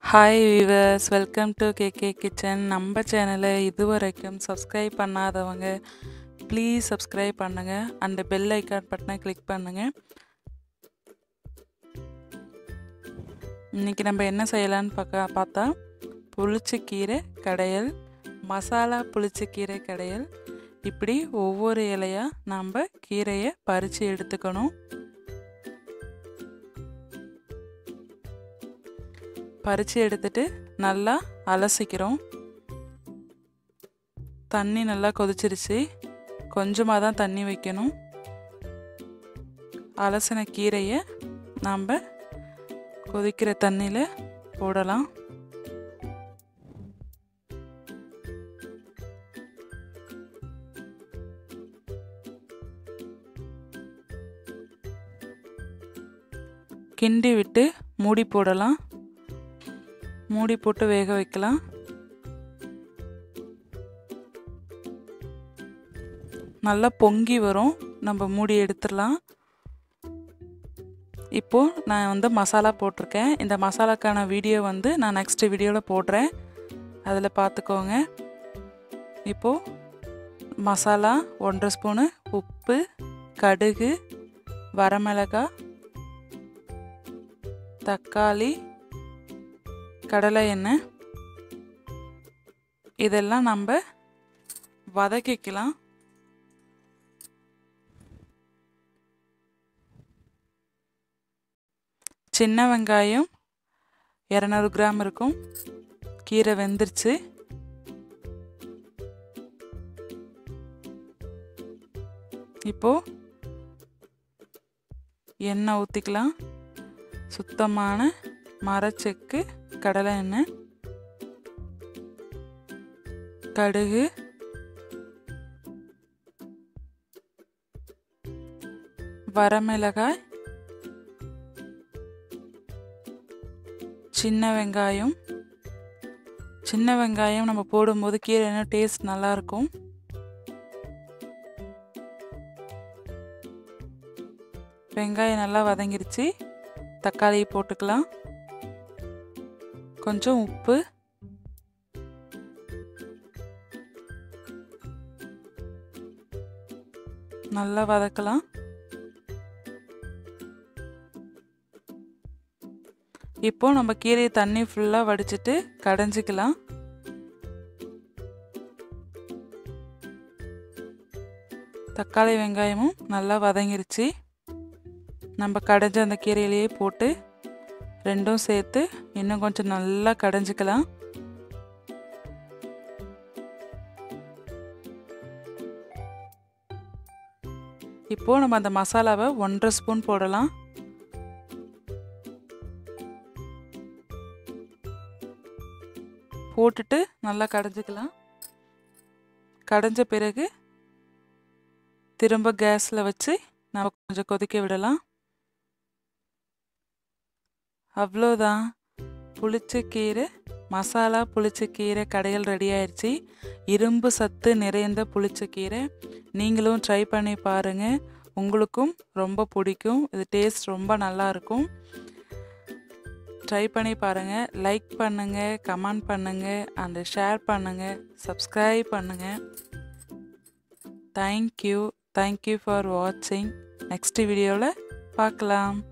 hi viewers welcome to KK kitchen நம்ம சேனலை இதுவரைக்கும் சப்ஸ்கிரைப் பண்ணாதவங்க ப்ளீஸ் சப்ஸ்கிரைப் பண்ணுங்கள் அந்த பெல் ஐக்கான் பட்டனை கிளிக் பண்ணுங்கள் இன்றைக்கி நம்ம என்ன செய்யலான்னு பார்க்க பார்த்தா புளிச்சக்கீரை கடையல் மசாலா புளிச்சக்கீரை கடையல் இப்படி ஒவ்வொரு இலையாக நாம் கீரையை பறித்து எடுத்துக்கணும் பறித்து எடுத்துட்டு நல்லா அலசிக்கிறோம் தண்ணி நல்லா கொதிச்சிருச்சு கொஞ்சமாக தான் தண்ணி வைக்கணும் அலசின கீரையை நாம் கொதிக்கிற தண்ணியில் போடலாம் கிண்டி விட்டு மூடி போடலாம் மூடி போட்டு வேக வைக்கலாம் நல்லா பொங்கி வரும் நம்ம மூடி எடுத்துடலாம் இப்போது நான் வந்து மசாலா போட்டிருக்கேன் இந்த மசாலாக்கான வீடியோ வந்து நான் நெக்ஸ்ட் வீடியோவில் போடுறேன் அதில் பார்த்துக்கோங்க இப்போது மசாலா ஒன்றரை ஸ்பூனு உப்பு கடுகு வரமிளகாய் தக்காளி கடலை எண்ணெய் இதெல்லாம் நம்ம வதக்கிக்கலாம் சின்ன வெங்காயம் இரநூறு கிராம் இருக்கும் கீரை வெந்துருச்சு இப்போது எண்ணெய் ஊற்றிக்கலாம் சுத்தமான மரச்செக்கு கடலை எண்ணெய் கடுகு வரமிளகாய் சின்ன வெங்காயம் சின்ன வெங்காயம் நம்ம போடும்போது கீரை என்ன டேஸ்ட் நல்லாயிருக்கும் வெங்காயம் நல்லா வதங்கிருச்சு தக்காளி போட்டுக்கலாம் கொஞ்சம் உப்பு நல்லா வதக்கலாம் இப்போ நம்ம கீரை தண்ணி ஃபுல்லாக வடிச்சிட்டு கடைஞ்சிக்கலாம் தக்காளி வெங்காயமும் நல்லா வதங்கிருச்சு நம்ம கடைஞ்ச அந்த கீரையிலேயே போட்டு ரெண்டும் சேர்த்து இன்னும் கொஞ்சம் நல்லா கடைஞ்சிக்கலாம் இப்போ நம்ம அந்த மசாலாவை ஒன்றரை ஸ்பூன் போடலாம் போட்டுட்டு நல்லா கடைஞ்சிக்கலாம் கடைஞ்ச பிறகு திரும்ப கேஸில் வச்சு நம்ம கொஞ்சம் கொதிக்க விடலாம் அவ்வளோதான் புளிச்சக்கீரை மசாலா புளிச்சக்கீரை கடைகள் ரெடி ஆயிடுச்சு இரும்பு சத்து நிறைந்த புளிச்சக்கீரை நீங்களும் ட்ரை பண்ணி பாருங்கள் உங்களுக்கும் ரொம்ப பிடிக்கும் இது டேஸ்ட் ரொம்ப நல்லாயிருக்கும் ட்ரை பண்ணி பாருங்கள் லைக் பண்ணுங்கள் கமெண்ட் பண்ணுங்கள் அண்டு ஷேர் பண்ணுங்கள் சப்ஸ்கிரைப் பண்ணுங்கள் தேங்க்யூ தேங்க்யூ ஃபார் வாட்சிங் நெக்ஸ்ட் வீடியோவில் பார்க்கலாம்